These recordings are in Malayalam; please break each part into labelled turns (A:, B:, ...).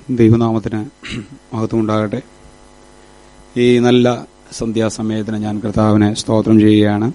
A: ദൈവനാമത്തിന് മഹത്വം ഉണ്ടാകട്ടെ ഈ നല്ല സന്ധ്യാസമയത്തിന് ഞാൻ കർത്താവിനെ സ്തോത്രം ചെയ്യുകയാണ്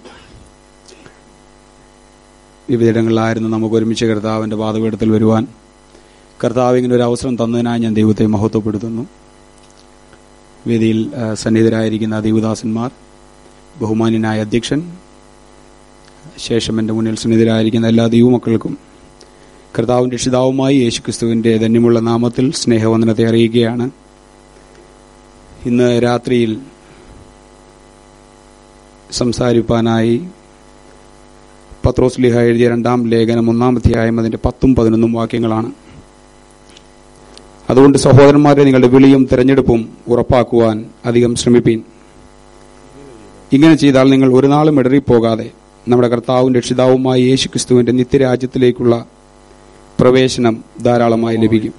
A: വിവിധയിടങ്ങളിലായിരുന്നു നമുക്ക് ഒരുമിച്ച് കർത്താവിന്റെ പാതപീഠത്തിൽ വരുവാൻ കർത്താവ് ഇങ്ങനെ ഒരു അവസരം തന്നതിനായി ഞാൻ ദൈവത്തെ മഹത്വപ്പെടുത്തുന്നു വേദിയിൽ ആ, സന്നിഹിതരായിരിക്കുന്ന ദൈവദാസന്മാർ ബഹുമാന്യനായ അധ്യക്ഷൻ ശേഷം എൻ്റെ മുന്നിൽ സന്നിഹിതരായിരിക്കുന്ന എല്ലാ ദൈവമക്കൾക്കും കർത്താവും രക്ഷിതാവുമായി യേശുക്രിസ്തുവിന്റെ ധന്യമുള്ള നാമത്തിൽ സ്നേഹവന്ദനത്തെ അറിയിക്കുകയാണ് ഇന്ന് രാത്രിയിൽ സംസാരിപ്പാനായി പത്രോസ് ലിഹ എഴുതിയ രണ്ടാം ലേഖനം ഒന്നാം അധ്യായം അതിന്റെ പത്തും പതിനൊന്നും വാക്യങ്ങളാണ് അതുകൊണ്ട് സഹോദരന്മാരെ നിങ്ങളുടെ വിളിയും തിരഞ്ഞെടുപ്പും ഉറപ്പാക്കുവാൻ അധികം ശ്രമിപ്പീൻ ഇങ്ങനെ ചെയ്താൽ നിങ്ങൾ ഒരു നാളും ഇടറിപ്പോകാതെ നമ്മുടെ കർത്താവും രക്ഷിതാവുമായ യേശുക്രിസ്തുവിന്റെ നിത്യരാജ്യത്തിലേക്കുള്ള പ്രവേശനം ധാരാളമായി ലഭിക്കും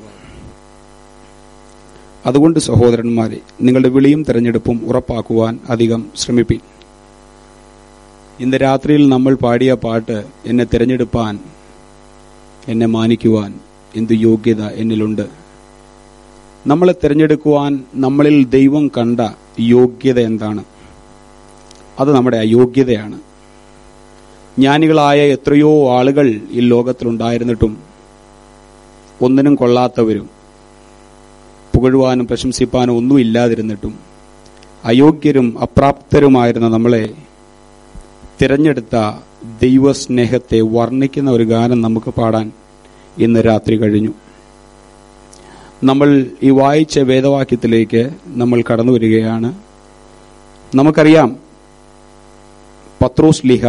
A: അതുകൊണ്ട് സഹോദരന്മാരെ നിങ്ങളുടെ വിളിയും തെരഞ്ഞെടുപ്പും ഉറപ്പാക്കുവാൻ അധികം ശ്രമിപ്പീൻ ഇന്ന് രാത്രിയിൽ നമ്മൾ പാടിയ പാട്ട് എന്നെ തിരഞ്ഞെടുപ്പാൻ എന്നെ മാനിക്കുവാൻ എന്തു യോഗ്യത എന്നിലുണ്ട് നമ്മളെ തിരഞ്ഞെടുക്കുവാൻ നമ്മളിൽ ദൈവം കണ്ട യോഗ്യത എന്താണ് അത് നമ്മുടെ അയോഗ്യതയാണ് ജ്ഞാനികളായ എത്രയോ ആളുകൾ ഈ ലോകത്തിലുണ്ടായിരുന്നിട്ടും ഒന്നിനും കൊള്ളാത്തവരും പുകഴുവാനും പ്രശംസിപ്പാനും ഒന്നും ഇല്ലാതിരുന്നിട്ടും അയോഗ്യരും അപ്രാപ്തരുമായിരുന്ന നമ്മളെ തിരഞ്ഞെടുത്ത ദൈവസ്നേഹത്തെ വർണ്ണിക്കുന്ന ഒരു ഗാനം നമുക്ക് പാടാൻ ഇന്ന് രാത്രി കഴിഞ്ഞു നമ്മൾ ഈ വായിച്ച വേദവാക്യത്തിലേക്ക് നമ്മൾ കടന്നു വരികയാണ് നമുക്കറിയാം പത്രോസ് ലിഹ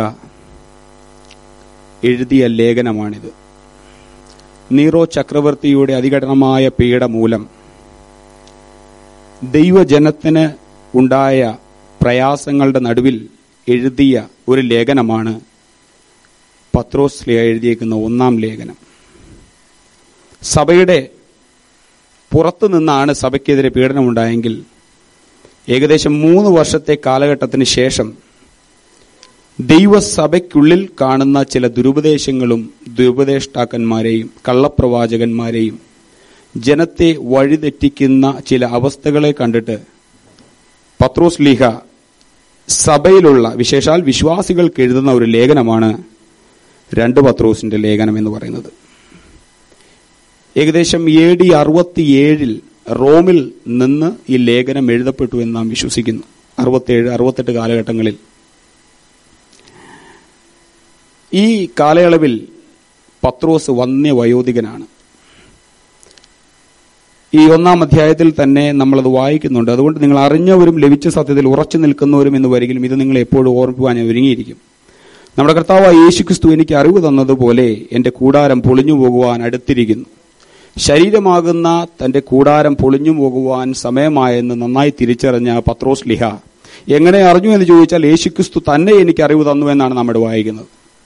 A: എഴുതിയ ലേഖനമാണിത് നീറോ ചക്രവർത്തിയുടെ അതികഠിനമായ പീഡ മൂലം ദൈവജനത്തിന് ഉണ്ടായ പ്രയാസങ്ങളുടെ നടുവിൽ എഴുതിയ ഒരു ലേഖനമാണ് പത്രോസ് ലിഹ എഴുതിയേക്കുന്ന ഒന്നാം ലേഖനം സഭയുടെ പുറത്തു നിന്നാണ് സഭയ്ക്കെതിരെ പീഡനമുണ്ടായെങ്കിൽ ഏകദേശം മൂന്ന് വർഷത്തെ കാലഘട്ടത്തിന് ശേഷം ദൈവസഭയ്ക്കുള്ളിൽ കാണുന്ന ചില ദുരുപദേശങ്ങളും ദുരുപദേഷ്ടാക്കന്മാരെയും കള്ളപ്രവാചകന്മാരെയും ജനത്തെ വഴിതെറ്റിക്കുന്ന ചില അവസ്ഥകളെ കണ്ടിട്ട് പത്രോസ് ലീഹ സഭയിലുള്ള വിശേഷാൽ വിശ്വാസികൾക്ക് എഴുതുന്ന ഒരു ലേഖനമാണ് രണ്ട് പത്രോസിന്റെ ലേഖനം എന്ന് പറയുന്നത് ഏകദേശം എ ഡി അറുപത്തിയേഴിൽ റോമിൽ നിന്ന് ഈ ലേഖനം എഴുതപ്പെട്ടു എന്ന് നാം വിശ്വസിക്കുന്നു അറുപത്തിയേഴ് അറുപത്തെട്ട് കാലഘട്ടങ്ങളിൽ ഈ കാലയളവിൽ പത്രോസ് വന്യ വയോധികനാണ് ഈ ഒന്നാം അധ്യായത്തിൽ തന്നെ നമ്മളത് വായിക്കുന്നുണ്ട് അതുകൊണ്ട് നിങ്ങൾ അറിഞ്ഞവരും ലഭിച്ച സത്യത്തിൽ ഉറച്ചു നിൽക്കുന്നവരും എന്ന് വരികിലും ഇത് നിങ്ങൾ എപ്പോഴും ഓർമ്മിക്കുവാൻ ഞാൻ ഒരുങ്ങിയിരിക്കും നമ്മുടെ കർത്താവായ യേശുക്രിസ്തു എനിക്ക് അറിവ് തന്നതുപോലെ എന്റെ കൂടാരം പൊളിഞ്ഞു പോകുവാൻ അടുത്തിരിക്കുന്നു ശരീരമാകുന്ന തന്റെ കൂടാരം പൊളിഞ്ഞു പോകുവാൻ സമയമായെന്ന് നന്നായി തിരിച്ചറിഞ്ഞ പത്രോസ് ലിഹ എങ്ങനെ അറിഞ്ഞു എന്ന് ചോദിച്ചാൽ യേശുക്രിസ്തു തന്നെ എനിക്ക് അറിവ് തന്നു എന്നാണ് നമ്മൾ വായിക്കുന്നത്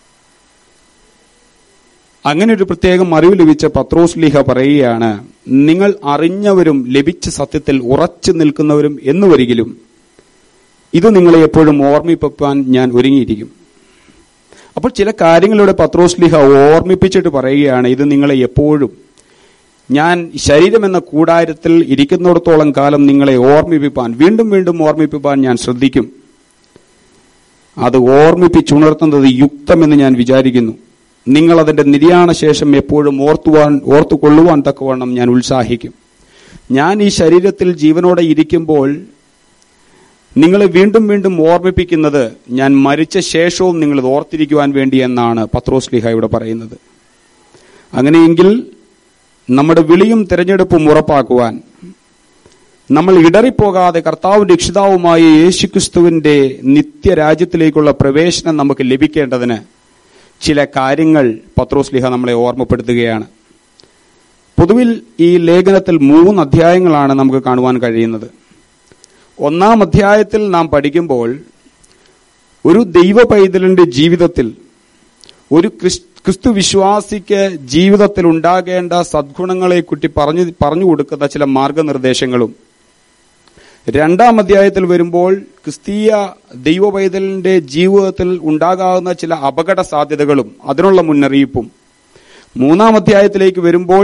A: അങ്ങനെ ഒരു പ്രത്യേകം അറിവ് ലഭിച്ച പത്രോസ് ലീഹ പറയുകയാണ് നിങ്ങൾ അറിഞ്ഞവരും ലഭിച്ച സത്യത്തിൽ ഉറച്ചു നിൽക്കുന്നവരും എന്ന് വരികിലും ഇത് നിങ്ങളെ എപ്പോഴും ഓർമ്മിപ്പാൻ ഞാൻ ഒരുങ്ങിയിരിക്കും അപ്പോൾ ചില കാര്യങ്ങളുടെ പത്രോസ് ലീഹ ഓർമ്മിപ്പിച്ചിട്ട് പറയുകയാണ് ഇത് നിങ്ങളെ എപ്പോഴും ഞാൻ ശരീരം എന്ന കൂടാരത്തിൽ ഇരിക്കുന്നിടത്തോളം കാലം നിങ്ങളെ ഓർമ്മിപ്പിപ്പാൻ വീണ്ടും വീണ്ടും ഓർമ്മിപ്പിപ്പാൻ ഞാൻ ശ്രദ്ധിക്കും അത് ഓർമ്മിപ്പിച്ചുണർത്തുന്നത് യുക്തമെന്ന് ഞാൻ വിചാരിക്കുന്നു നിങ്ങൾ അതിന്റെ നിര്യാണ ശേഷം എപ്പോഴും ഓർത്തുവാൻ ഓർത്തുകൊള്ളുവാൻ തക്കവണ്ണം ഞാൻ ഉത്സാഹിക്കും ഞാൻ ഈ ശരീരത്തിൽ ജീവനോടെ ഇരിക്കുമ്പോൾ നിങ്ങളെ വീണ്ടും വീണ്ടും ഓർമ്മിപ്പിക്കുന്നത് ഞാൻ മരിച്ച ശേഷവും നിങ്ങൾ ഇത് ഓർത്തിരിക്കുവാൻ വേണ്ടി എന്നാണ് പത്രോസ് ലിഹ ഇവിടെ പറയുന്നത് അങ്ങനെയെങ്കിൽ നമ്മുടെ വിളിയും തിരഞ്ഞെടുപ്പും ഉറപ്പാക്കുവാൻ നമ്മൾ ഇടറിപ്പോകാതെ കർത്താവ് രക്ഷിതാവുമായ യേശുക്രിസ്തുവിന്റെ നിത്യരാജ്യത്തിലേക്കുള്ള പ്രവേശനം നമുക്ക് ലഭിക്കേണ്ടതിന് ചില കാര്യങ്ങൾ പത്രോസ് ലിഹ നമ്മളെ ഓർമ്മപ്പെടുത്തുകയാണ് പൊതുവിൽ ഈ ലേഖനത്തിൽ മൂന്ന് അധ്യായങ്ങളാണ് നമുക്ക് കാണുവാൻ കഴിയുന്നത് ഒന്നാം അധ്യായത്തിൽ നാം പഠിക്കുമ്പോൾ ഒരു ദൈവ പൈതലിന്റെ ജീവിതത്തിൽ ഒരു ക്രിസ്- ക്രിസ്തു വിശ്വാസിക്ക് ജീവിതത്തിൽ ഉണ്ടാകേണ്ട സദ്ഗുണങ്ങളെ കുറ്റി പറഞ്ഞു പറഞ്ഞു കൊടുക്കുന്ന ചില മാർഗനിർദ്ദേശങ്ങളും രണ്ടാം അധ്യായത്തിൽ വരുമ്പോൾ ക്രിസ്തീയ ദൈവ പൈതലിന്റെ ജീവിതത്തിൽ ഉണ്ടാകാവുന്ന ചില അപകട സാധ്യതകളും അതിനുള്ള മുന്നറിയിപ്പും മൂന്നാം അധ്യായത്തിലേക്ക് വരുമ്പോൾ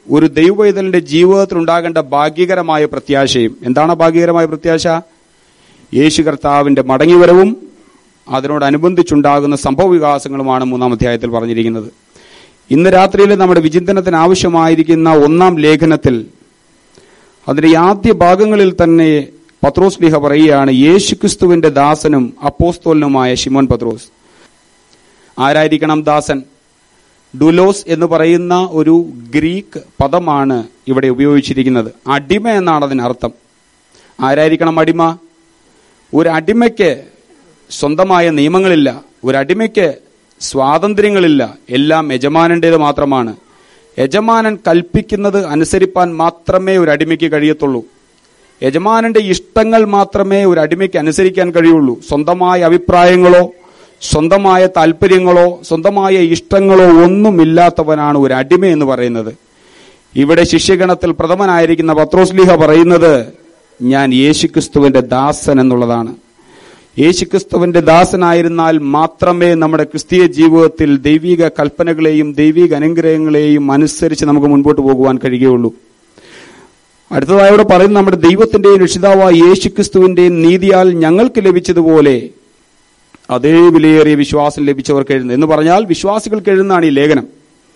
A: ഒരു ദൈവവൈതലിന്റെ ജീവിതത്തിൽ ഉണ്ടാകേണ്ട ഭാഗ്യകരമായ പ്രത്യാശയും എന്താണ് ഭാഗ്യകരമായ പ്രത്യാശ യേശു കർത്താവിന്റെ മടങ്ങിവരവും അതിനോടനുബന്ധിച്ചുണ്ടാകുന്ന സംഭവ വികാസങ്ങളുമാണ് മൂന്നാം അധ്യായത്തിൽ പറഞ്ഞിരിക്കുന്നത് ഇന്ന് രാത്രിയിൽ നമ്മുടെ വിചിന്തനത്തിന് ആവശ്യമായിരിക്കുന്ന ഒന്നാം ലേഖനത്തിൽ അതിന്റെ ആദ്യ ഭാഗങ്ങളിൽ തന്നെ പത്രോസ് ലീഹ പറയുകയാണ് യേശുക്രിസ്തുവിന്റെ ദാസനും അപ്പോസ്തോലനുമായ ഷിമോൻ പത്രോസ് ആരായിരിക്കണം ദാസൻ ഡുലോസ് എന്ന് പറയുന്ന ഒരു ഗ്രീക്ക് പദമാണ് ഇവിടെ ഉപയോഗിച്ചിരിക്കുന്നത് അടിമ എന്നാണ് അതിനർത്ഥം ആരായിരിക്കണം അടിമ ഒരു അടിമയ്ക്ക് സ്വന്തമായ നിയമങ്ങളില്ല ഒരു അടിമയ്ക്ക് സ്വാതന്ത്ര്യങ്ങളില്ല എല്ലാം യജമാനന്റേത് മാത്രമാണ് യജമാനൻ കൽപ്പിക്കുന്നത് അനുസരിപ്പാൻ മാത്രമേ ഒരു അടിമയ്ക്ക് കഴിയത്തുള്ളൂ യജമാനന്റെ ഇഷ്ടങ്ങൾ മാത്രമേ ഒരു അടിമയ്ക്ക് അനുസരിക്കാൻ കഴിയുള്ളൂ സ്വന്തമായ അഭിപ്രായങ്ങളോ സ്വന്തമായ താല്പര്യങ്ങളോ സ്വന്തമായ ഇഷ്ടങ്ങളോ ഒന്നുമില്ലാത്തവനാണ് ഒരു അടിമ എന്ന് പറയുന്നത് ഇവിടെ ശിഷ്യഗണത്തിൽ പ്രഥമനായിരിക്കുന്ന പത്രോസ്ലിഹ പറയുന്നത് ഞാൻ യേശുക്രിസ്തുവിന്റെ ദാസൻ എന്നുള്ളതാണ് യേശുക്രിസ്തുവിന്റെ ദാസനായിരുന്നാൽ മാത്രമേ നമ്മുടെ ക്രിസ്തീയ ജീവിതത്തിൽ ദൈവിക കൽപ്പനകളെയും ദൈവിക അനുഗ്രഹങ്ങളെയും അനുസരിച്ച് നമുക്ക് മുൻപോട്ട് പോകുവാൻ കഴിയുകയുള്ളൂ അടുത്തതായി ഇവിടെ പറയുന്നത് നമ്മുടെ ദൈവത്തിന്റെയും രക്ഷിതാവായ യേശുക്രിസ്തുവിന്റെയും നീതിയാൽ ഞങ്ങൾക്ക് ലഭിച്ചതുപോലെ അതേ വിലയേറിയ വിശ്വാസം ലഭിച്ചവർക്ക് എഴുതുന്നത് എന്ന് പറഞ്ഞാൽ വിശ്വാസികൾക്ക് എഴുതുന്നതാണ് ഈ ലേഖനം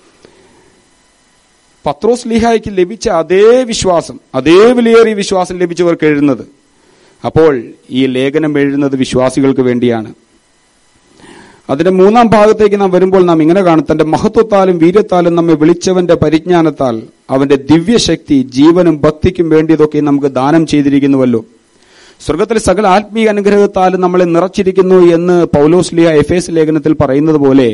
A: പത്രോസ് ലീഹായ്ക്ക് ലഭിച്ച അതേ വിശ്വാസം അതേ വിലയേറിയ വിശ്വാസം ലഭിച്ചവർക്ക് എഴുതുന്നത് അപ്പോൾ ഈ ലേഖനം എഴുതുന്നത് വിശ്വാസികൾക്ക് വേണ്ടിയാണ് അതിന്റെ മൂന്നാം ഭാഗത്തേക്ക് നാം വരുമ്പോൾ നാം ഇങ്ങനെ കാണും തന്റെ മഹത്വത്താലും വീര്യത്താലും നമ്മെ വിളിച്ചവന്റെ പരിജ്ഞാനത്താൽ അവന്റെ ദിവ്യശക്തി ജീവനും ഭക്തിക്കും വേണ്ടിയതൊക്കെ നമുക്ക് ദാനം ചെയ്തിരിക്കുന്നുവല്ലോ സ്വർഗത്തിലെ സകല ആത്മീയ അനുഗ്രഹത്താലും നമ്മളെ നിറച്ചിരിക്കുന്നു എന്ന് പൗലോസ്ലിയ എഫ് എസ് ലേഖനത്തിൽ പറയുന്നത് പോലെ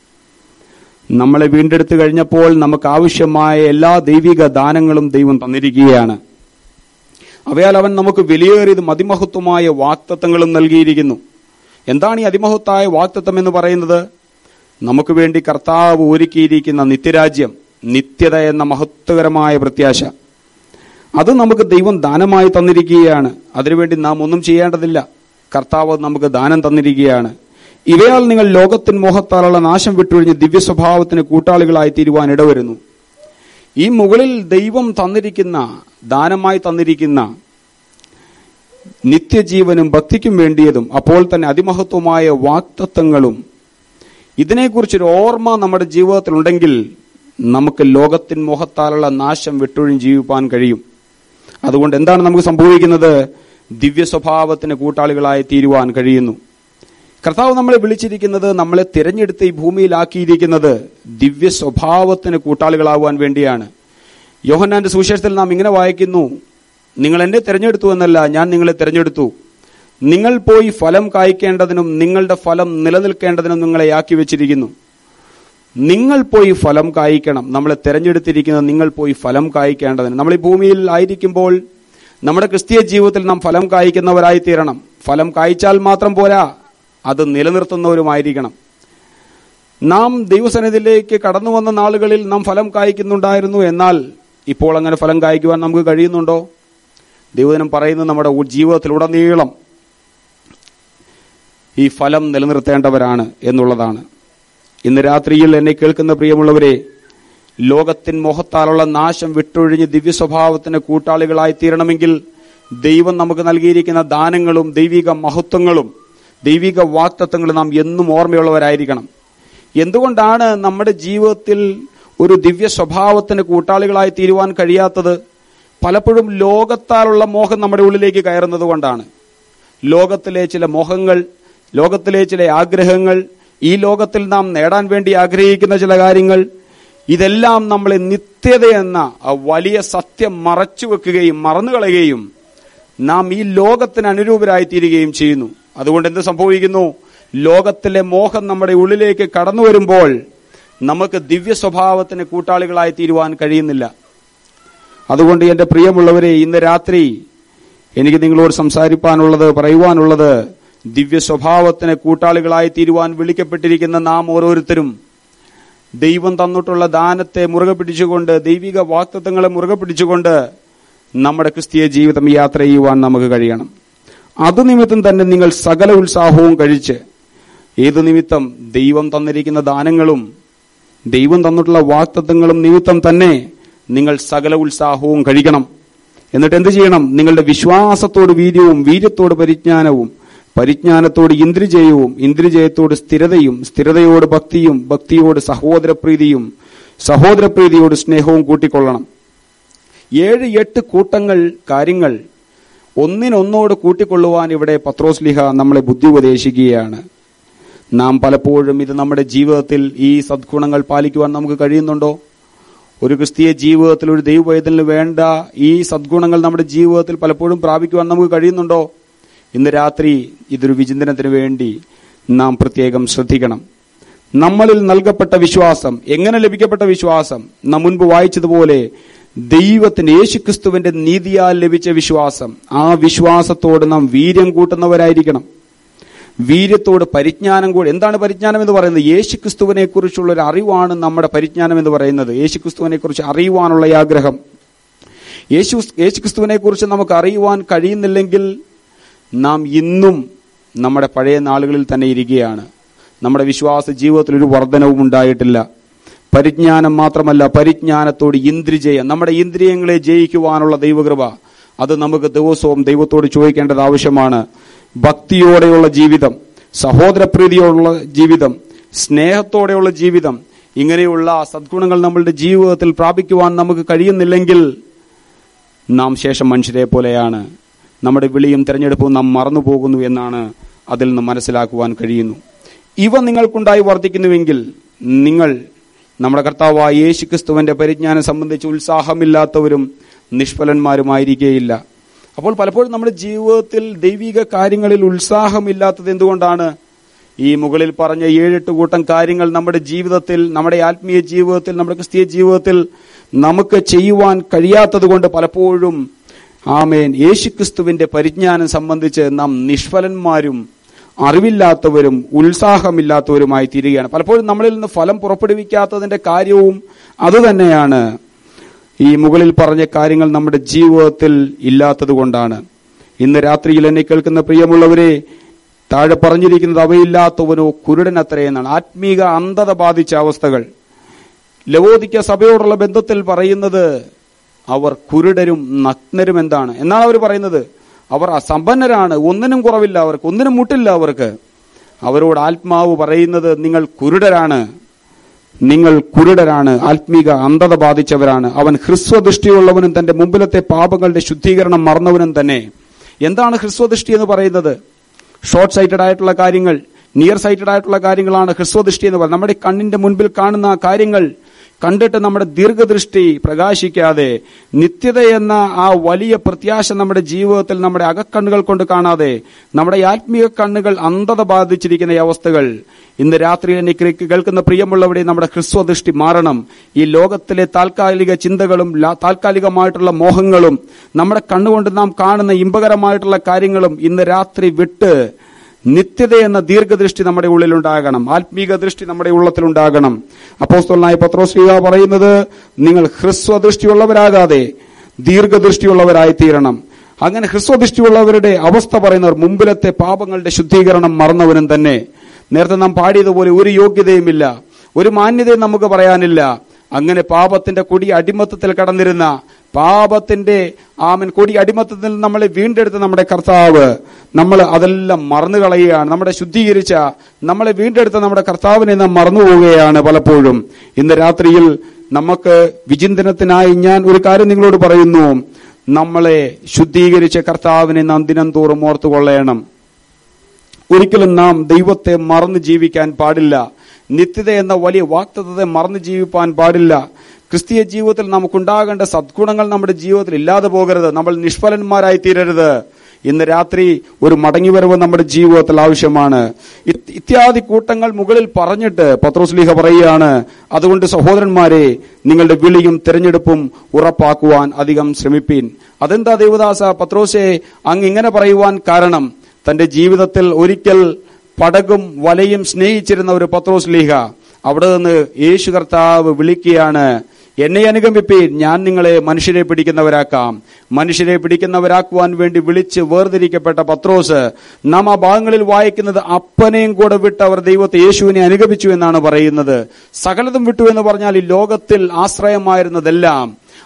A: നമ്മളെ വീണ്ടെടുത്തു കഴിഞ്ഞപ്പോൾ നമുക്ക് ആവശ്യമായ എല്ലാ ദൈവിക ദാനങ്ങളും ദൈവം തന്നിരിക്കുകയാണ് അവയാൽ അവൻ നമുക്ക് വിലയേറിയതും അതിമഹത്വമായ വാക്തത്വങ്ങളും നൽകിയിരിക്കുന്നു എന്താണ് ഈ അതിമഹത്തായ വാക്തത്വം എന്ന് പറയുന്നത് നമുക്ക് വേണ്ടി കർത്താവ് ഒരുക്കിയിരിക്കുന്ന നിത്യരാജ്യം നിത്യത എന്ന മഹത്വകരമായ പ്രത്യാശ അത് നമുക്ക് ദൈവം ദാനമായി തന്നിരിക്കുകയാണ് അതിനുവേണ്ടി നാം ഒന്നും ചെയ്യേണ്ടതില്ല കർത്താവ് നമുക്ക് ദാനം തന്നിരിക്കുകയാണ് ഇവയാൽ നിങ്ങൾ ലോകത്തിൻ മോഹത്താലുള്ള നാശം വിട്ടൊഴിഞ്ഞ് ദിവ്യ സ്വഭാവത്തിന് കൂട്ടാളികളായി തീരുവാൻ ഇടവരുന്നു ഈ മുകളിൽ ദൈവം തന്നിരിക്കുന്ന ദാനമായി തന്നിരിക്കുന്ന നിത്യജീവനും ഭക്തിക്കും വേണ്ടിയതും അപ്പോൾ തന്നെ അതിമഹത്വമായ വാക്തത്വങ്ങളും ഇതിനെക്കുറിച്ചൊരു ഓർമ്മ നമ്മുടെ ജീവിതത്തിൽ ഉണ്ടെങ്കിൽ നമുക്ക് ലോകത്തിൻ മോഹത്താലുള്ള നാശം വിട്ടൊഴിഞ്ഞ് ജീവിപ്പാൻ കഴിയും അതുകൊണ്ട് എന്താണ് നമുക്ക് സംഭവിക്കുന്നത് ദിവ്യ സ്വഭാവത്തിന് കൂട്ടാളികളായി തീരുവാൻ കഴിയുന്നു കർത്താവ് നമ്മളെ വിളിച്ചിരിക്കുന്നത് നമ്മളെ തിരഞ്ഞെടുത്ത് ഈ ഭൂമിയിലാക്കിയിരിക്കുന്നത് ദിവ്യ സ്വഭാവത്തിന് കൂട്ടാളികളാകുവാൻ വേണ്ടിയാണ് യോഹന്നാന്റെ സുവിശേഷത്തിൽ നാം ഇങ്ങനെ വായിക്കുന്നു നിങ്ങൾ എന്നെ തിരഞ്ഞെടുത്തു എന്നല്ല ഞാൻ നിങ്ങളെ തിരഞ്ഞെടുത്തു നിങ്ങൾ പോയി ഫലം കായ്ക്കേണ്ടതിനും നിങ്ങളുടെ ഫലം നിലനിൽക്കേണ്ടതിനും നിങ്ങളെ ആക്കി വെച്ചിരിക്കുന്നു നിങ്ങൾ പോയി ഫലം കായ്ക്കണം നമ്മളെ തിരഞ്ഞെടുത്തിരിക്കുന്നത് നിങ്ങൾ പോയി ഫലം കായ്ക്കേണ്ടതിന് നമ്മൾ ഈ ഭൂമിയിൽ ആയിരിക്കുമ്പോൾ നമ്മുടെ ക്രിസ്തീയ ജീവിതത്തിൽ നാം ഫലം കായ്ക്കുന്നവരായി തീരണം ഫലം കായ്ച്ചാൽ മാത്രം പോരാ അത് നിലനിർത്തുന്നവരുമായിരിക്കണം നാം ദൈവസന്നിധിയിലേക്ക് കടന്നു വന്ന നാളുകളിൽ നാം ഫലം കായ്ക്കുന്നുണ്ടായിരുന്നു എന്നാൽ ഇപ്പോൾ അങ്ങനെ ഫലം കായ്ക്കുവാൻ നമുക്ക് കഴിയുന്നുണ്ടോ ദൈവദിനം പറയുന്നത് നമ്മുടെ ജീവിതത്തിലുടനീളം ഈ ഫലം നിലനിർത്തേണ്ടവരാണ് എന്നുള്ളതാണ് ഇന്ന് രാത്രിയിൽ എന്നെ കേൾക്കുന്ന പ്രിയമുള്ളവരെ ലോകത്തിൻ മോഹത്താലുള്ള നാശം വിട്ടൊഴിഞ്ഞ് ദിവ്യ സ്വഭാവത്തിന് കൂട്ടാളികളായി തീരണമെങ്കിൽ ദൈവം നമുക്ക് നൽകിയിരിക്കുന്ന ദാനങ്ങളും ദൈവിക മഹത്വങ്ങളും ദൈവിക വാക്തത്വങ്ങളും നാം എന്നും ഓർമ്മയുള്ളവരായിരിക്കണം എന്തുകൊണ്ടാണ് നമ്മുടെ ജീവിതത്തിൽ ഒരു ദിവ്യ സ്വഭാവത്തിന് കൂട്ടാളികളായി തീരുവാൻ കഴിയാത്തത് പലപ്പോഴും ലോകത്താലുള്ള മോഹം നമ്മുടെ ഉള്ളിലേക്ക് കയറുന്നത് കൊണ്ടാണ് ലോകത്തിലെ ചില മോഹങ്ങൾ ലോകത്തിലെ ചില ആഗ്രഹങ്ങൾ ഈ ലോകത്തിൽ നാം നേടാൻ വേണ്ടി ആഗ്രഹിക്കുന്ന ചില കാര്യങ്ങൾ ഇതെല്ലാം നമ്മളെ നിത്യത എന്ന ആ വലിയ സത്യം മറച്ചു വെക്കുകയും മറന്നുകളയുകയും നാം ഈ ലോകത്തിന് അനുരൂപരായി തീരുകയും ചെയ്യുന്നു അതുകൊണ്ട് എന്ത് സംഭവിക്കുന്നു ലോകത്തിലെ മോഹം നമ്മുടെ ഉള്ളിലേക്ക് കടന്നു വരുമ്പോൾ നമുക്ക് ദിവ്യ സ്വഭാവത്തിന് കൂട്ടാളികളായി തീരുവാൻ കഴിയുന്നില്ല അതുകൊണ്ട് എന്റെ പ്രിയമുള്ളവരെ ഇന്ന് രാത്രി എനിക്ക് നിങ്ങളോട് സംസാരിപ്പാനുള്ളത് പറയുവാനുള്ളത് ദിവ്യ സ്വഭാവത്തിന് കൂട്ടാളികളായി തീരുവാൻ വിളിക്കപ്പെട്ടിരിക്കുന്ന നാം ഓരോരുത്തരും ദൈവം തന്നിട്ടുള്ള ദാനത്തെ മുറുകെ പിടിച്ചുകൊണ്ട് ദൈവിക വാക്തത്വങ്ങളെ മുറുകെ പിടിച്ചുകൊണ്ട് നമ്മുടെ ക്രിസ്തീയ ജീവിതം യാത്ര ചെയ്യുവാൻ നമുക്ക് കഴിയണം അത് നിമിത്തം തന്നെ നിങ്ങൾ സകല ഉത്സാഹവും കഴിച്ച് ഏതു നിമിത്തം ദൈവം തന്നിരിക്കുന്ന ദാനങ്ങളും ദൈവം തന്നിട്ടുള്ള വാക്തത്വങ്ങളും നിമിത്തം തന്നെ നിങ്ങൾ സകല ഉത്സാഹവും കഴിക്കണം എന്നിട്ട് എന്ത് ചെയ്യണം നിങ്ങളുടെ വിശ്വാസത്തോട് വീര്യവും വീര്യത്തോട് പരിജ്ഞാനവും പരിജ്ഞാനത്തോട് ഇന്ദ്രിജയവും ഇന്ദ്രിജയത്തോട് സ്ഥിരതയും സ്ഥിരതയോട് ഭക്തിയും ഭക്തിയോട് സഹോദരപ്രീതിയും സഹോദരപ്രീതിയോട് സ്നേഹവും കൂട്ടിക്കൊള്ളണം ഏഴ് എട്ട് കൂട്ടങ്ങൾ കാര്യങ്ങൾ ഒന്നിനൊന്നോട് കൂട്ടിക്കൊള്ളുവാൻ ഇവിടെ പത്രോസ്ലിഹ നമ്മളെ ബുദ്ധി ഉപദേശിക്കുകയാണ് നാം പലപ്പോഴും ഇത് നമ്മുടെ ജീവിതത്തിൽ ഈ സദ്ഗുണങ്ങൾ പാലിക്കുവാൻ നമുക്ക് കഴിയുന്നുണ്ടോ ഒരു ക്രിസ്തീയ ജീവിതത്തിൽ ഒരു ദൈവവൈദ്യന് വേണ്ട ഈ സദ്ഗുണങ്ങൾ നമ്മുടെ ജീവിതത്തിൽ പലപ്പോഴും പ്രാപിക്കുവാൻ നമുക്ക് കഴിയുന്നുണ്ടോ ഇന്ന് രാത്രി ഇതൊരു വിചിന്തനത്തിന് വേണ്ടി നാം പ്രത്യേകം ശ്രദ്ധിക്കണം നമ്മളിൽ നൽകപ്പെട്ട വിശ്വാസം എങ്ങനെ ലഭിക്കപ്പെട്ട വിശ്വാസം നാം മുൻപ് വായിച്ചതുപോലെ ദൈവത്തിന് യേശുക്രിസ്തുവിന്റെ നീതിയാൽ ലഭിച്ച വിശ്വാസം ആ വിശ്വാസത്തോട് നാം വീര്യം കൂട്ടുന്നവരായിരിക്കണം വീര്യത്തോട് പരിജ്ഞാനം കൂടി എന്താണ് പരിജ്ഞാനം എന്ന് പറയുന്നത് യേശുക്രിസ്തുവിനെ കുറിച്ചുള്ള ഒരു അറിവാണ് നമ്മുടെ പരിജ്ഞാനം എന്ന് പറയുന്നത് യേശുക്രിസ്തുവിനെ കുറിച്ച് അറിയുവാനുള്ള ഈ ആഗ്രഹം യേശു യേശുക്രിസ്തുവിനെ കുറിച്ച് നമുക്ക് അറിയുവാൻ കഴിയുന്നില്ലെങ്കിൽ നാം ഇന്നും നമ്മുടെ പഴയ നാളുകളിൽ തന്നെ ഇരിക്കുകയാണ് നമ്മുടെ വിശ്വാസ ജീവിതത്തിൽ ഒരു വർധനവും ഉണ്ടായിട്ടില്ല പരിജ്ഞാനം മാത്രമല്ല പരിജ്ഞാനത്തോട് ഇന്ദ്രിജയം നമ്മുടെ ഇന്ദ്രിയങ്ങളെ ജയിക്കുവാനുള്ള ദൈവകൃപ അത് നമുക്ക് ദിവസവും ദൈവത്തോട് ചോദിക്കേണ്ടത് ആവശ്യമാണ് ഭക്തിയോടെയുള്ള ജീവിതം സഹോദരപ്രീതിയോടുള്ള ജീവിതം സ്നേഹത്തോടെയുള്ള ജീവിതം ഇങ്ങനെയുള്ള സദ്ഗുണങ്ങൾ നമ്മളുടെ ജീവിതത്തിൽ പ്രാപിക്കുവാൻ നമുക്ക് കഴിയുന്നില്ലെങ്കിൽ നാം ശേഷം മനുഷ്യരെ പോലെയാണ് നമ്മുടെ വിളിയും തെരഞ്ഞെടുപ്പും നാം മറന്നു പോകുന്നു എന്നാണ് അതിൽ നിന്ന് മനസ്സിലാക്കുവാൻ കഴിയുന്നു ഇവ നിങ്ങൾക്കുണ്ടായി വർദ്ധിക്കുന്നുവെങ്കിൽ നിങ്ങൾ നമ്മുടെ കർത്താവായ യേശു ക്രിസ്തുവിന്റെ പരിജ്ഞാനം സംബന്ധിച്ച് ഉത്സാഹമില്ലാത്തവരും നിഷ്ഫലന്മാരുമായിരിക്കേയില്ല അപ്പോൾ പലപ്പോഴും നമ്മുടെ ജീവിതത്തിൽ ദൈവിക കാര്യങ്ങളിൽ ഉത്സാഹമില്ലാത്തത് എന്തുകൊണ്ടാണ് ഈ മുകളിൽ പറഞ്ഞ ഏഴെട്ട് കൂട്ടം കാര്യങ്ങൾ നമ്മുടെ ജീവിതത്തിൽ നമ്മുടെ ആത്മീയ ജീവിതത്തിൽ നമ്മുടെ ക്രിസ്തീയ ജീവിതത്തിൽ നമുക്ക് ചെയ്യുവാൻ കഴിയാത്തത് കൊണ്ട് പലപ്പോഴും ആമേൻ യേശുക്രിസ്തുവിന്റെ പരിജ്ഞാനം സംബന്ധിച്ച് നാം നിഷ്ഫലന്മാരും അറിവില്ലാത്തവരും ഉത്സാഹമില്ലാത്തവരുമായി തീരുകയാണ് പലപ്പോഴും നമ്മളിൽ നിന്ന് ഫലം പുറപ്പെടുവിക്കാത്തതിന്റെ കാര്യവും അതുതന്നെയാണ് ഈ മുകളിൽ പറഞ്ഞ കാര്യങ്ങൾ നമ്മുടെ ജീവിതത്തിൽ ഇല്ലാത്തത് കൊണ്ടാണ് ഇന്ന് രാത്രിയിൽ എന്നെ കേൾക്കുന്ന പ്രിയമുള്ളവരെ താഴെ പറഞ്ഞിരിക്കുന്നത് അവയില്ലാത്തവനോ കുരുടനത്രേ എന്നാണ് ആത്മീക അന്ധത ബാധിച്ച അവസ്ഥകൾ ലവോദിക്ക സഭയോടുള്ള ബന്ധത്തിൽ പറയുന്നത് അവർ കുരുടരും നഗ്നരും എന്താണ് എന്നാണ് അവർ പറയുന്നത് അവർ അസമ്പന്നരാണ് ഒന്നിനും കുറവില്ല അവർക്ക് ഒന്നിനും മുട്ടില്ല അവർക്ക് അവരോട് ആത്മാവ് പറയുന്നത് നിങ്ങൾ കുരുടരാണ് നിങ്ങൾ കുരുടരാണ് ആത്മീക അന്ധത ബാധിച്ചവരാണ് അവൻ ഹ്രസ്വദൃഷ്ടിയുള്ളവനും തന്റെ മുമ്പിലത്തെ പാപങ്ങളുടെ ശുദ്ധീകരണം മറന്നവനും തന്നെ എന്താണ് ഹ്രസ്വദൃഷ്ടി എന്ന് പറയുന്നത് ഷോർട്ട് സൈറ്റഡ് ആയിട്ടുള്ള കാര്യങ്ങൾ നിയർ സൈറ്റഡ് ആയിട്ടുള്ള കാര്യങ്ങളാണ് ഹ്രസ്വദൃഷ്ടി എന്ന് പറയുന്നത് നമ്മുടെ കണ്ണിന്റെ മുൻപിൽ കാണുന്ന ആ കാര്യങ്ങൾ കണ്ടിട്ട് നമ്മുടെ ദീർഘദൃഷ്ടി പ്രകാശിക്കാതെ നിത്യത എന്ന ആ വലിയ പ്രത്യാശ നമ്മുടെ ജീവിതത്തിൽ നമ്മുടെ അകക്കണ്ണുകൾ കൊണ്ട് കാണാതെ നമ്മുടെ ആത്മീയ കണ്ണുകൾ അന്ധത ബാധിച്ചിരിക്കുന്ന ഈ അവസ്ഥകൾ ഇന്ന് രാത്രി എനിക്ക് കേൾക്കുന്ന പ്രിയമുള്ളവരെ നമ്മുടെ ഹ്രസ്വദൃഷ്ടി മാറണം ഈ ലോകത്തിലെ താൽക്കാലിക ചിന്തകളും ലാ- താൽക്കാലികമായിട്ടുള്ള മോഹങ്ങളും നമ്മുടെ കണ്ണുകൊണ്ട് നാം കാണുന്ന ഇമ്പകരമായിട്ടുള്ള കാര്യങ്ങളും ഇന്ന് രാത്രി വിട്ട് നിത്യത എന്ന ദീർഘദൃഷ്ടി നമ്മുടെ ഉള്ളിലുണ്ടാകണം ആത്മീക ദൃഷ്ടി നമ്മുടെ ഉള്ളത്തിലുണ്ടാകണം അപ്പോസ്തലനായ പത്രോസ്ലിക പറയുന്നത് നിങ്ങൾ ഹ്രസ്വദൃഷ്ടിയുള്ളവരാകാതെ ദീർഘദൃഷ്ടിയുള്ളവരായി തീരണം അങ്ങനെ ഹ്രസ്വദൃഷ്ടിയുള്ളവരുടെ അവസ്ഥ പറയുന്നവർ മുമ്പിലത്തെ പാപങ്ങളുടെ ശുദ്ധീകരണം മറന്നവനും തന്നെ നേരത്തെ നാം പാടിയതുപോലെ ഒരു യോഗ്യതയുമില്ല ഒരു മാന്യതയും നമുക്ക് പറയാനില്ല അങ്ങനെ പാപത്തിന്റെ കൊടി അടിമത്തത്തിൽ കടന്നിരുന്ന പാപത്തിന്റെ ആമൻ കൊടി അടിമത്തത്തിൽ നമ്മളെ വീണ്ടെടുത്ത നമ്മുടെ കർത്താവ് നമ്മൾ അതെല്ലാം മറന്നു കളയുകയാണ് നമ്മുടെ ശുദ്ധീകരിച്ച നമ്മളെ വീണ്ടെടുത്ത നമ്മുടെ കർത്താവിനെ നാം മറന്നു പോവുകയാണ് പലപ്പോഴും ഇന്ന് രാത്രിയിൽ നമുക്ക് വിചിന്തനത്തിനായി ഞാൻ ഒരു കാര്യം നിങ്ങളോട് പറയുന്നു നമ്മളെ ശുദ്ധീകരിച്ച കർത്താവിനെ നാം ദിനം തോറും ഓർത്തുകൊള്ളണം ഒരിക്കലും നാം ദൈവത്തെ മറന്ന് ജീവിക്കാൻ പാടില്ല നിത്യത എന്ന വലിയ വാക്തത്വത്തെ മറന്ന് ജീവിപ്പാൻ പാടില്ല ക്രിസ്തീയ ജീവിതത്തിൽ നമുക്കുണ്ടാകേണ്ട സദ്ഗുണങ്ങൾ നമ്മുടെ ജീവിതത്തിൽ ഇല്ലാതെ പോകരുത് നമ്മൾ നിഷ്ഫലന്മാരായി തീരരുത് ഇന്ന് രാത്രി ഒരു മടങ്ങിവരവ് നമ്മുടെ ജീവിതത്തിൽ ആവശ്യമാണ് ഇത്- ഇത്യാദി കൂട്ടങ്ങൾ മുകളിൽ പറഞ്ഞിട്ട് പത്രോസ്ലീഹ പറയുകയാണ് അതുകൊണ്ട് സഹോദരന്മാരെ നിങ്ങളുടെ വിളിയും തിരഞ്ഞെടുപ്പും ഉറപ്പാക്കുവാൻ അധികം ശ്രമിപ്പീൻ അതെന്താ ദേവദാസ പത്രോസെ അങ്ങ് ഇങ്ങനെ പറയുവാൻ കാരണം തന്റെ ജീവിതത്തിൽ ഒരിക്കൽ പടകും വലയും സ്നേഹിച്ചിരുന്ന ഒരു പത്രോസ് ലീഹ അവിടെ നിന്ന് യേശു കർത്താവ് വിളിക്കുകയാണ് എന്നെ അനുഗമിപ്പീൻ ഞാൻ നിങ്ങളെ മനുഷ്യരെ പിടിക്കുന്നവരാക്കാം മനുഷ്യരെ പിടിക്കുന്നവരാക്കുവാൻ വേണ്ടി വിളിച്ച് വേർതിരിക്കപ്പെട്ട പത്രോസ് നാം ആ ഭാഗങ്ങളിൽ വായിക്കുന്നത് അപ്പനെയും കൂടെ വിട്ട് അവർ ദൈവത്തെ യേശുവിനെ അനുഗമിച്ചു എന്നാണ് പറയുന്നത് സകലതും വിട്ടു എന്ന് പറഞ്ഞാൽ ഈ ലോകത്തിൽ ആശ്രയമായിരുന്നതെല്ലാം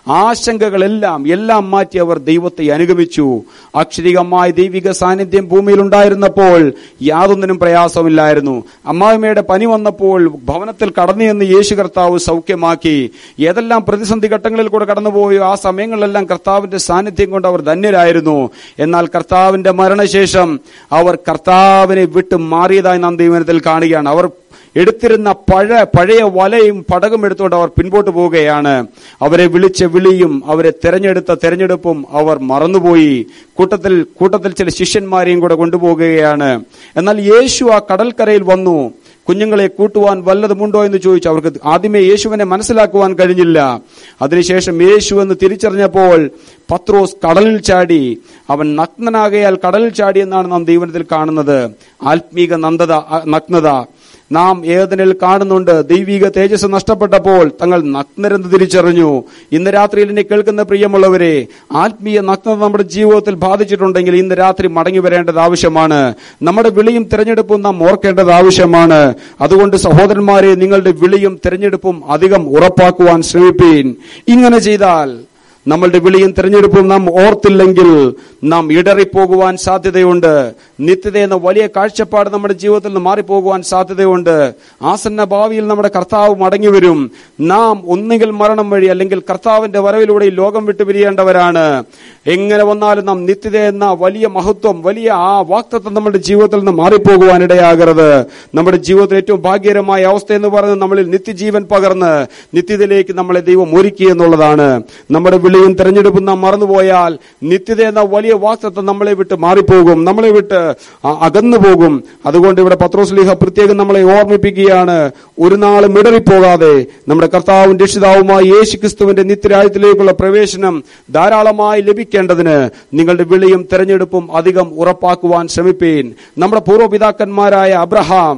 A: ആശങ്കകളെല്ലാം എല്ലാം മാറ്റി അവർ ദൈവത്തെ അനുഗമിച്ചു അക്ഷരികമായ ദൈവിക സാന്നിധ്യം ഭൂമിയിൽ ഉണ്ടായിരുന്നപ്പോൾ യാതൊന്നിനും പ്രയാസമില്ലായിരുന്നു അമ്മായിമ്മയുടെ പനി വന്നപ്പോൾ ഭവനത്തിൽ കടന്നു എന്ന് യേശു കർത്താവ് സൗഖ്യമാക്കി ഏതെല്ലാം പ്രതിസന്ധി ഘട്ടങ്ങളിൽ കൂടെ കടന്നുപോയോ ആ സമയങ്ങളിലെല്ലാം കർത്താവിന്റെ സാന്നിധ്യം കൊണ്ട് അവർ ധന്യരായിരുന്നു എന്നാൽ കർത്താവിന്റെ മരണശേഷം അവർ കർത്താവിനെ വിട്ട് മാറിയതായി നാം ദൈവനത്തിൽ കാണുകയാണ് അവർ എടുത്തിരുന്ന പഴ പഴയ വലയും പടകും എടുത്തുകൊണ്ട് അവർ പിൻപോട്ട് പോവുകയാണ് അവരെ വിളിച്ച വിളിയും അവരെ തെരഞ്ഞെടുത്ത തെരഞ്ഞെടുപ്പും അവർ മറന്നുപോയി കൂട്ടത്തിൽ കൂട്ടത്തിൽ ചില ശിഷ്യന്മാരെയും കൂടെ കൊണ്ടുപോകുകയാണ് എന്നാൽ യേശു ആ കടൽക്കരയിൽ വന്നു കുഞ്ഞുങ്ങളെ കൂട്ടുവാൻ വല്ലതുമുണ്ടോ എന്ന് ചോദിച്ചു അവർക്ക് ആദ്യമേ യേശുവിനെ മനസ്സിലാക്കുവാൻ കഴിഞ്ഞില്ല അതിനുശേഷം യേശു എന്ന് തിരിച്ചറിഞ്ഞപ്പോൾ പത്രോസ് കടലിൽ ചാടി അവൻ നഗ്നനാകയാൽ കടലിൽ ചാടി എന്നാണ് നാം ദൈവനത്തിൽ കാണുന്നത് ആത്മീക നന്ദത അ- നഗ്നത നാം ഏതനിൽ കാണുന്നുണ്ട് ദൈവിക തേജസ് നഷ്ടപ്പെട്ടപ്പോൾ തങ്ങൾ നഗ്നരെന്ന് തിരിച്ചറിഞ്ഞു ഇന്ന് രാത്രിയിൽ എന്നെ കേൾക്കുന്ന പ്രിയമുള്ളവരെ ആത്മീയ നഗ്നത നമ്മുടെ ജീവിതത്തിൽ ബാധിച്ചിട്ടുണ്ടെങ്കിൽ ഇന്ന് രാത്രി മടങ്ങി വരേണ്ടത് ആവശ്യമാണ് നമ്മുടെ വിളിയും തിരഞ്ഞെടുപ്പും നാം ഓർക്കേണ്ടത് ആവശ്യമാണ് അതുകൊണ്ട് സഹോദരന്മാരെ നിങ്ങളുടെ വിളിയും തിരഞ്ഞെടുപ്പും അധികം ഉറപ്പാക്കുവാൻ ശ്രമിപ്പീൻ ഇങ്ങനെ ചെയ്താൽ നമ്മളുടെ വിളിയും തിരഞ്ഞെടുപ്പും നാം ഓർത്തില്ലെങ്കിൽ നാം ഇടറിപ്പോകുവാൻ സാധ്യതയുണ്ട് നിത്യത എന്ന വലിയ കാഴ്ചപ്പാട് നമ്മുടെ ജീവിതത്തിൽ നിന്ന് മാറിപ്പോകുവാൻ സാധ്യതയുണ്ട് ആസന്ന ഭാവിയിൽ നമ്മുടെ കർത്താവ് മടങ്ങി വരും നാം ഒന്നുകിൽ മരണം വഴി അല്ലെങ്കിൽ കർത്താവിന്റെ വരവിലൂടെ ഈ ലോകം വിട്ടു പിരിയേണ്ടവരാണ് എങ്ങനെ വന്നാലും നാം നിത്യത എന്ന വലിയ മഹത്വം വലിയ ആ വാക്തത്വം നമ്മുടെ ജീവിതത്തിൽ നിന്ന് മാറിപ്പോകുവാൻ ഇടയാകരുത് നമ്മുടെ ജീവിതത്തിൽ ഏറ്റവും ഭാഗ്യകരമായ അവസ്ഥ എന്ന് പറയുന്നത് നമ്മളിൽ നിത്യജീവൻ പകർന്ന് നിത്യതയിലേക്ക് നമ്മളെ ദൈവം ഒരുക്കി എന്നുള്ളതാണ് നമ്മുടെ വിളിയും തെരഞ്ഞെടുപ്പും നാം മറന്നുപോയാൽ നിത്യത എന്ന വലിയ വാക്തത്വം നമ്മളെ വിട്ട് മാറിപ്പോകും നമ്മളെ വിട്ട് അ- അകന്നു പോകും അതുകൊണ്ട് ഇവിടെ പത്രോസ്ലീഹ പ്രത്യേകം നമ്മളെ ഓർമ്മിപ്പിക്കുകയാണ് ഒരു നാളും ഇടറിപ്പോകാതെ നമ്മുടെ കർത്താവും രക്ഷിതാവുമായ യേശു ക്രിസ്തുവിന്റെ നിത്യരാജ്യത്തിലേക്കുള്ള പ്രവേശനം ധാരാളമായി ലഭിക്കേണ്ടതിന് നിങ്ങളുടെ വിളിയും തെരഞ്ഞെടുപ്പും അധികം ഉറപ്പാക്കുവാൻ ശ്രമിപ്പീൻ നമ്മുടെ പൂർവ്വപിതാക്കന്മാരായ അബ്രഹാം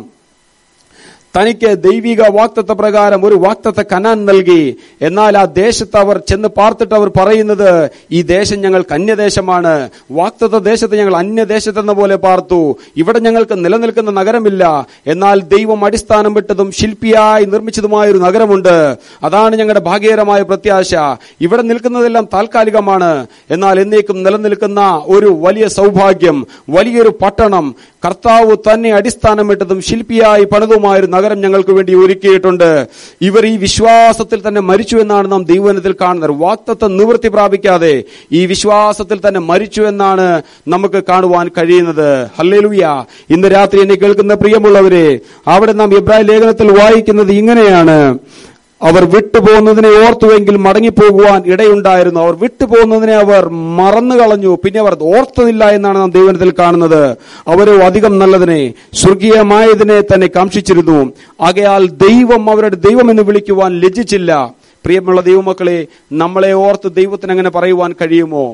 A: തനിക്ക് ദൈവിക വാക്തത്വ പ്രകാരം ഒരു വാക്തത്വ കനാൻ നൽകി എന്നാൽ ആ ദേശത്ത് അവർ ചെന്ന് പാർത്തിട്ട് അവർ പറയുന്നത് ഈ ദേശം ഞങ്ങൾക്ക് അന്യദേശമാണ് വാക്തത്വ ദേശത്ത് ഞങ്ങൾ അന്യദേശത്തെന്ന പോലെ പാർത്തു ഇവിടെ ഞങ്ങൾക്ക് നിലനിൽക്കുന്ന നഗരമില്ല എന്നാൽ ദൈവം അടിസ്ഥാനം വിട്ടതും ശില്പിയായി നിർമ്മിച്ചതുമായ ഒരു നഗരമുണ്ട് അതാണ് ഞങ്ങളുടെ ഭാഗ്യകരമായ പ്രത്യാശ ഇവിടെ നിൽക്കുന്നതെല്ലാം താൽക്കാലികമാണ് എന്നാൽ എന്നേക്കും നിലനിൽക്കുന്ന ഒരു വലിയ സൗഭാഗ്യം വലിയൊരു പട്ടണം കർത്താവ് തന്നെ അടിസ്ഥാനമിട്ടതും ശില്പിയായി പണിതുമായ ഒരു നഗരം ഞങ്ങൾക്ക് വേണ്ടി ഒരുക്കിയിട്ടുണ്ട് ഇവർ ഈ വിശ്വാസത്തിൽ തന്നെ മരിച്ചു എന്നാണ് നാം ദൈവനത്തിൽ കാണുന്നത് വാക്തത്വം നിവൃത്തി പ്രാപിക്കാതെ ഈ വിശ്വാസത്തിൽ തന്നെ മരിച്ചു എന്നാണ് നമുക്ക് കാണുവാൻ കഴിയുന്നത് ഹല്ലേലൂയ ഇന്ന് രാത്രി എന്നെ കേൾക്കുന്ന പ്രിയമുള്ളവരെ അവിടെ നാം ഇബ്രാഹിം ലേഖനത്തിൽ വായിക്കുന്നത് ഇങ്ങനെയാണ് അവർ വിട്ടുപോകുന്നതിനെ ഓർത്തുവെങ്കിൽ മടങ്ങിപ്പോകുവാൻ ഇടയുണ്ടായിരുന്നു അവർ വിട്ടുപോകുന്നതിനെ അവർ മറന്നു കളഞ്ഞു പിന്നെ അവർ ഓർത്തതില്ല എന്നാണ് നാം ദൈവനത്തിൽ കാണുന്നത് അവരോ അധികം നല്ലതിനെ സ്വർഗീയമായതിനെ തന്നെ കാംക്ഷിച്ചിരുന്നു ആകയാൽ ദൈവം അവരുടെ ദൈവം എന്ന് വിളിക്കുവാൻ ലജ്ജിച്ചില്ല പ്രിയമുള്ള ദൈവമക്കളെ നമ്മളെ ഓർത്ത് ദൈവത്തിന് അങ്ങനെ പറയുവാൻ കഴിയുമോ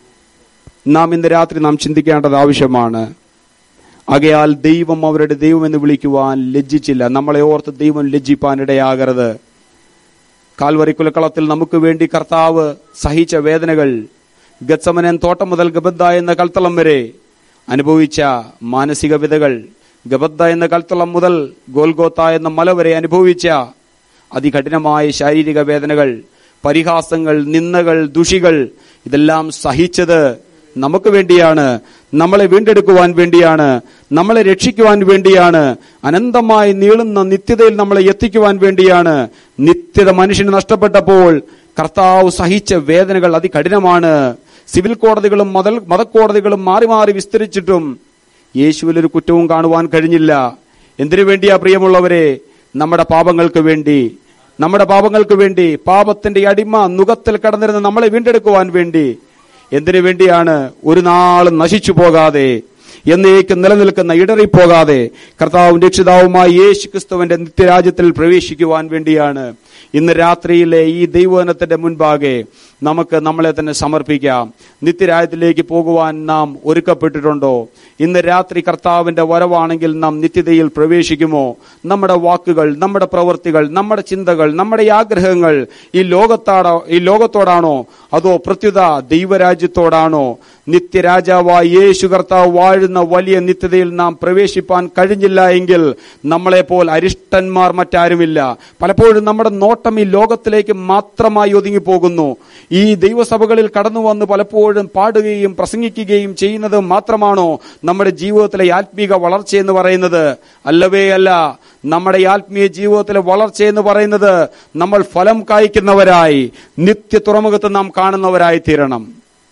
A: നാം ഇന്ന് രാത്രി നാം ചിന്തിക്കേണ്ടത് ആവശ്യമാണ് ആകയാൽ ദൈവം അവരുടെ ദൈവം എന്ന് വിളിക്കുവാൻ ലജ്ജിച്ചില്ല നമ്മളെ ഓർത്ത് ദൈവം ലജ്ജിപ്പാൻ ഇടയാകരുത് കാൽവറി കുലക്കളത്തിൽ നമുക്ക് വേണ്ടി കർത്താവ് സഹിച്ച വേദനകൾ ഗത്സമനൻ തോട്ടം മുതൽ ഗബദ്ദ എന്ന കൽത്തളം വരെ അനുഭവിച്ച മാനസിക വിധകൾ ഗബദ്ദ എന്ന കൽത്തളം മുതൽ ഗോൽഗോത്ത എന്ന മല വരെ അനുഭവിച്ച അതികഠിനമായ ശാരീരിക വേദനകൾ പരിഹാസങ്ങൾ നിന്ദകൾ ദുഷികൾ ഇതെല്ലാം സഹിച്ചത് നമുക്ക് വേണ്ടിയാണ് നമ്മളെ വീണ്ടെടുക്കുവാൻ വേണ്ടിയാണ് നമ്മളെ രക്ഷിക്കുവാൻ വേണ്ടിയാണ് അനന്തമായി നീളുന്ന നിത്യതയിൽ നമ്മളെ എത്തിക്കുവാൻ വേണ്ടിയാണ് നിത്യത മനുഷ്യന് നഷ്ടപ്പെട്ടപ്പോൾ കർത്താവ് സഹിച്ച വേദനകൾ അതികഠിനമാണ് സിവിൽ കോടതികളും മത മതക്കോടതികളും മാറി മാറി വിസ്തരിച്ചിട്ടും യേശുവിൽ ഒരു കുറ്റവും കാണുവാൻ കഴിഞ്ഞില്ല എന്തിനു വേണ്ടിയാ പ്രിയമുള്ളവരെ നമ്മുടെ പാപങ്ങൾക്ക് വേണ്ടി നമ്മുടെ പാപങ്ങൾക്ക് വേണ്ടി പാപത്തിന്റെ അടിമ നുഖത്തിൽ കടന്നിരുന്ന നമ്മളെ വീണ്ടെടുക്കുവാൻ വേണ്ടി എന്തിനു വേണ്ടിയാണ് ഒരു നാളും നശിച്ചു പോകാതെ എന്നേക്ക് നിലനിൽക്കുന്ന ഇടറിപ്പോകാതെ കർത്താവും രക്ഷിതാവുമായ യേശു ക്രിസ്തുവിന്റെ നിത്യരാജ്യത്തിൽ പ്രവേശിക്കുവാൻ വേണ്ടിയാണ് ഇന്ന് രാത്രിയിലെ ഈ ദൈവവനത്തിന്റെ മുൻപാകെ നമുക്ക് നമ്മളെ തന്നെ സമർപ്പിക്കാം നിത്യരാജ്യത്തിലേക്ക് പോകുവാൻ നാം ഒരുക്കപ്പെട്ടിട്ടുണ്ടോ ഇന്ന് രാത്രി കർത്താവിന്റെ വരവാണെങ്കിൽ നാം നിത്യതയിൽ പ്രവേശിക്കുമോ നമ്മുടെ വാക്കുകൾ നമ്മുടെ പ്രവൃത്തികൾ നമ്മുടെ ചിന്തകൾ നമ്മുടെ ഈ ആഗ്രഹങ്ങൾ ഈ ലോകത്താടോ ഈ ലോകത്തോടാണോ അതോ പ്രത്യുത ദൈവരാജ്യത്തോടാണോ നിത്യരാജാവായ യേശു കർത്താവ് വാഴുന്ന വലിയ നിത്യതയിൽ നാം പ്രവേശിപ്പാൻ കഴിഞ്ഞില്ല എങ്കിൽ നമ്മളെപ്പോൾ അരിഷ്ടന്മാർ മറ്റാരുമില്ല പലപ്പോഴും നമ്മുടെ നോട്ടം ഈ ലോകത്തിലേക്ക് മാത്രമായി ഒതുങ്ങിപ്പോകുന്നു ഈ ദൈവസഭകളിൽ കടന്നു വന്ന് പലപ്പോഴും പാടുകയും പ്രസംഗിക്കുകയും ചെയ്യുന്നത് മാത്രമാണോ നമ്മുടെ ജീവിതത്തിലെ ആത്മീക വളർച്ച എന്ന് പറയുന്നത് അല്ലവേ അല്ല നമ്മുടെ ആത്മീയ ജീവിതത്തിലെ വളർച്ച എന്ന് പറയുന്നത് നമ്മൾ ഫലം കായ്ക്കുന്നവരായി നിത്യ തുറമുഖത്ത് നാം കാണുന്നവരായി തീരണം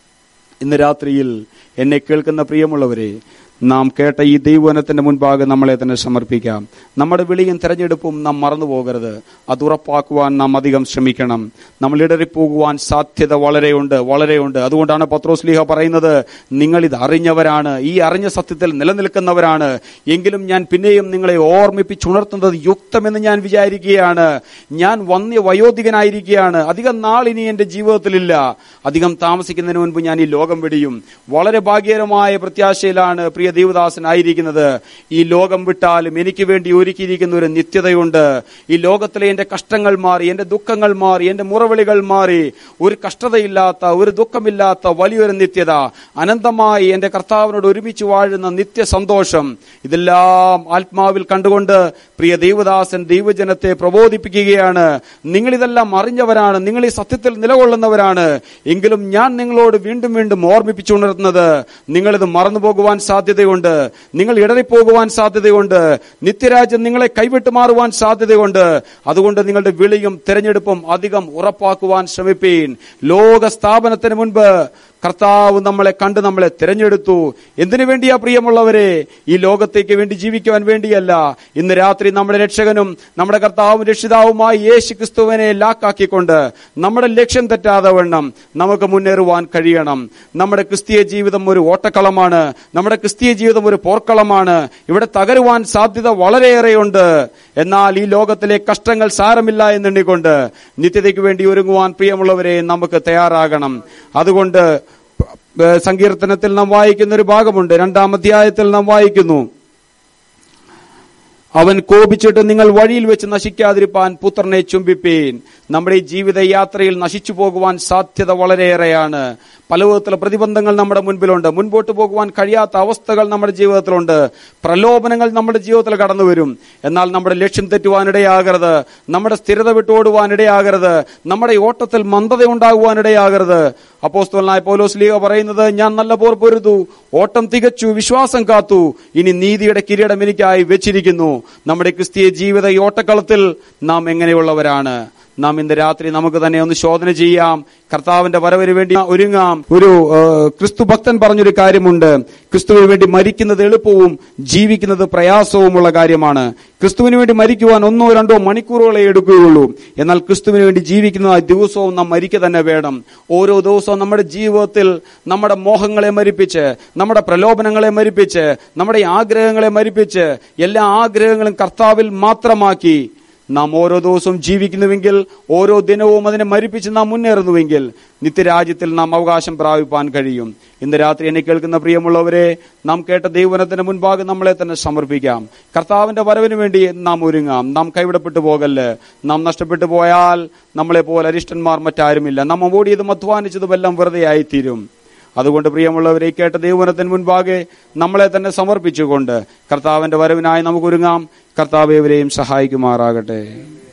A: ഇന്ന് രാത്രിയിൽ എന്നെ കേൾക്കുന്ന പ്രിയമുള്ളവരെ നാം കേട്ട ഈ ദൈവവനത്തിന്റെ മുൻപാകെ നമ്മളെ തന്നെ സമർപ്പിക്കാം നമ്മുടെ വിളിയും തെരഞ്ഞെടുപ്പും നാം മറന്നു പോകരുത് അത് ഉറപ്പാക്കുവാൻ നാം അധികം ശ്രമിക്കണം നമ്മൾ ഇടറിപ്പോകുവാൻ സാധ്യത വളരെയുണ്ട് വളരെയുണ്ട് അതുകൊണ്ടാണ് പത്രോസ്ലീഹ പറയുന്നത് നിങ്ങൾ ഇത് അറിഞ്ഞവരാണ് ഈ അറിഞ്ഞ സത്യത്തിൽ നിലനിൽക്കുന്നവരാണ് എങ്കിലും ഞാൻ പിന്നെയും നിങ്ങളെ ഓർമ്മിപ്പിച്ചുണർത്തുന്നത് യുക്തമെന്ന് ഞാൻ വിചാരിക്കുകയാണ് ഞാൻ വന്യ വയോധികനായിരിക്കുകയാണ് അധികം നാൾ ഇനി എന്റെ ജീവിതത്തിലില്ല അധികം താമസിക്കുന്നതിന് മുൻപ് ഞാൻ ഈ ലോകം വെടിയും വളരെ ഭാഗ്യകരമായ പ്രത്യാശയിലാണ് പ്രിയ ദേവദാസനായിരിക്കുന്നത് ഈ ലോകം വിട്ടാലും എനിക്ക് വേണ്ടി ഒരുക്കിയിരിക്കുന്ന ഒരു നിത്യതയുണ്ട് ഈ ലോകത്തിലെ എന്റെ കഷ്ടങ്ങൾ മാറി എന്റെ ദുഃഖങ്ങൾ മാറി എന്റെ മുറവിളികൾ മാറി ഒരു കഷ്ടതയില്ലാത്ത ഒരു ദുഃഖമില്ലാത്ത വലിയൊരു നിത്യത അനന്തമായി എന്റെ കർത്താവിനോട് ഒരുമിച്ച് വാഴുന്ന നിത്യ സന്തോഷം ഇതെല്ലാം ആത്മാവിൽ കണ്ടുകൊണ്ട് പ്രിയ ദൈവദാസൻ ദൈവജനത്തെ പ്രബോധിപ്പിക്കുകയാണ് നിങ്ങൾ ഇതെല്ലാം അറിഞ്ഞവരാണ് നിങ്ങൾ ഈ സത്യത്തിൽ നിലകൊള്ളുന്നവരാണ് എങ്കിലും ഞാൻ നിങ്ങളോട് വീണ്ടും വീണ്ടും ഓർമ്മിപ്പിച്ചുണർത്തുന്നത് നിങ്ങളിത് മറന്നു പോകുവാൻ സാധ്യതയുണ്ട് നിങ്ങൾ ഇടറിപ്പോകുവാൻ സാധ്യതയുണ്ട് നിത്യരാജ്യം നിങ്ങളെ കൈവിട്ട് മാറുവാൻ സാധ്യതയുണ്ട് അതുകൊണ്ട് നിങ്ങളുടെ വിളിയും തെരഞ്ഞെടുപ്പും അധികം ഉറപ്പാക്കുവാൻ ശ്രമിപ്പീൻ ലോക സ്ഥാപനത്തിന് മുൻപ് കർത്താവ് നമ്മളെ കണ്ട് നമ്മളെ തിരഞ്ഞെടുത്തു എന്തിനു വേണ്ടിയാ പ്രിയമുള്ളവരെ ഈ ലോകത്തേക്ക് വേണ്ടി ജീവിക്കുവാൻ വേണ്ടിയല്ല ഇന്ന് രാത്രി നമ്മുടെ രക്ഷകനും നമ്മുടെ കർത്താവും രക്ഷിതാവുമായി യേശു ക്രിസ്തുവിനെ ലാക്കാക്കിക്കൊണ്ട് നമ്മുടെ ലക്ഷ്യം തെറ്റാതെ വണ്ണം നമുക്ക് മുന്നേറുവാൻ കഴിയണം നമ്മുടെ ക്രിസ്തീയ ജീവിതം ഒരു ഓട്ടക്കളമാണ് നമ്മുടെ ക്രിസ്തീയ ജീവിതം ഒരു പോർക്കളമാണ് ഇവിടെ തകരുവാൻ സാധ്യത വളരെയേറെയുണ്ട് എന്നാൽ ഈ ലോകത്തിലെ കഷ്ടങ്ങൾ സാരമില്ല എന്നെണ്ണിക്കൊണ്ട് നിത്യതയ്ക്ക് വേണ്ടി ഒരുങ്ങുവാൻ പ്രിയമുള്ളവരെ നമുക്ക് തയ്യാറാകണം അതുകൊണ്ട് ഏഹ് സങ്കീർത്തനത്തിൽ നാം വായിക്കുന്ന ഒരു ഭാഗമുണ്ട് രണ്ടാം അധ്യായത്തിൽ നാം വായിക്കുന്നു അവൻ കോപിച്ചിട്ട് നിങ്ങൾ വഴിയിൽ വെച്ച് നശിക്കാതിരിപ്പാൻ പുത്രനെ ചുംബിപ്പീൻ നമ്മുടെ ഈ ജീവിത യാത്രയിൽ നശിച്ചു പോകുവാൻ സാധ്യത വളരെയേറെയാണ് പല വിധത്തിലുള്ള പ്രതിബന്ധങ്ങൾ നമ്മുടെ മുൻപിലുണ്ട് മുൻപോട്ട് പോകുവാൻ കഴിയാത്ത അവസ്ഥകൾ നമ്മുടെ ജീവിതത്തിലുണ്ട് പ്രലോഭനങ്ങൾ നമ്മുടെ ജീവിതത്തിൽ കടന്നു വരും എന്നാൽ നമ്മുടെ ലക്ഷ്യം തെറ്റുവാനിടയാകരുത് നമ്മുടെ സ്ഥിരത വിട്ടോടുവാൻ ഇടയാകരുത് നമ്മുടെ ഈ ഓട്ടത്തിൽ മന്ദത ഉണ്ടാകുവാൻ ഇടയാകരുത് അപ്പോസ്തലനായ പൗലോസ് ലീഗ പറയുന്നത് ഞാൻ നല്ല പോർ പൊരുതു ഓട്ടം തികച്ചു വിശ്വാസം കാത്തു ഇനി നീതിയുടെ കിരീടം എനിക്കായി വെച്ചിരിക്കുന്നു നമ്മുടെ ക്രിസ്തീയ ജീവിത ഈ ഓട്ടക്കളത്തിൽ നാം എങ്ങനെയുള്ളവരാണ് നാം ഇന്ന് രാത്രി നമുക്ക് തന്നെ ഒന്ന് ശോധന ചെയ്യാം കർത്താവിന്റെ വരവിന് വേണ്ടി ഒരുങ്ങാം ഒരു ആ, ക്രിസ്തു ഭക്തൻ പറഞ്ഞൊരു കാര്യമുണ്ട് ക്രിസ്തുവിന് വേണ്ടി മരിക്കുന്നത് എളുപ്പവും ജീവിക്കുന്നത് പ്രയാസവുമുള്ള കാര്യമാണ് ക്രിസ്തുവിന് വേണ്ടി മരിക്കുവാൻ ഒന്നോ രണ്ടോ മണിക്കൂറുകളെ എടുക്കുകയുള്ളൂ എന്നാൽ ക്രിസ്തുവിന് വേണ്ടി ജീവിക്കുന്ന ആ ദിവസവും നാം മരിക്കുക തന്നെ വേണം ഓരോ ദിവസവും നമ്മുടെ ജീവിതത്തിൽ നമ്മുടെ മോഹങ്ങളെ മരിപ്പിച്ച് നമ്മുടെ പ്രലോഭനങ്ങളെ മരിപ്പിച്ച് നമ്മുടെ ആഗ്രഹങ്ങളെ മരിപ്പിച്ച് എല്ലാ ആഗ്രഹങ്ങളും കർത്താവിൽ മാത്രമാക്കി നാം ഓരോ ദിവസവും ജീവിക്കുന്നുവെങ്കിൽ ഓരോ ദിനവും അതിനെ മരിപ്പിച്ച് നാം മുന്നേറുന്നുവെങ്കിൽ നിത്യരാജ്യത്തിൽ നാം അവകാശം പ്രാപിപ്പാൻ കഴിയും ഇന്ന് രാത്രി എന്നെ കേൾക്കുന്ന പ്രിയമുള്ളവരെ നാം കേട്ട ദൈവനത്തിന് മുൻപാകെ നമ്മളെ തന്നെ സമർപ്പിക്കാം കർത്താവിന്റെ വരവിന് വേണ്ടി നാം ഒരുങ്ങാം നാം കൈവിടപ്പെട്ടു പോകല്ല് നാം നഷ്ടപ്പെട്ടു പോയാൽ നമ്മളെ പോലെ അരിഷ്ടന്മാർ മറ്റാരുമില്ല നാം ഓടിയതും അധ്വാനിച്ചതും എല്ലാം വെറുതെ ആയിത്തീരും അതുകൊണ്ട് പ്രിയമുള്ളവരെ കേട്ട ദൈവനത്തിന് മുൻപാകെ നമ്മളെ തന്നെ സമർപ്പിച്ചുകൊണ്ട് കർത്താവിന്റെ വരവിനായി നമുക്ക് ഒരുങ്ങാം കർത്താവ് ഇവരെയും സഹായിക്കുമാറാകട്ടെ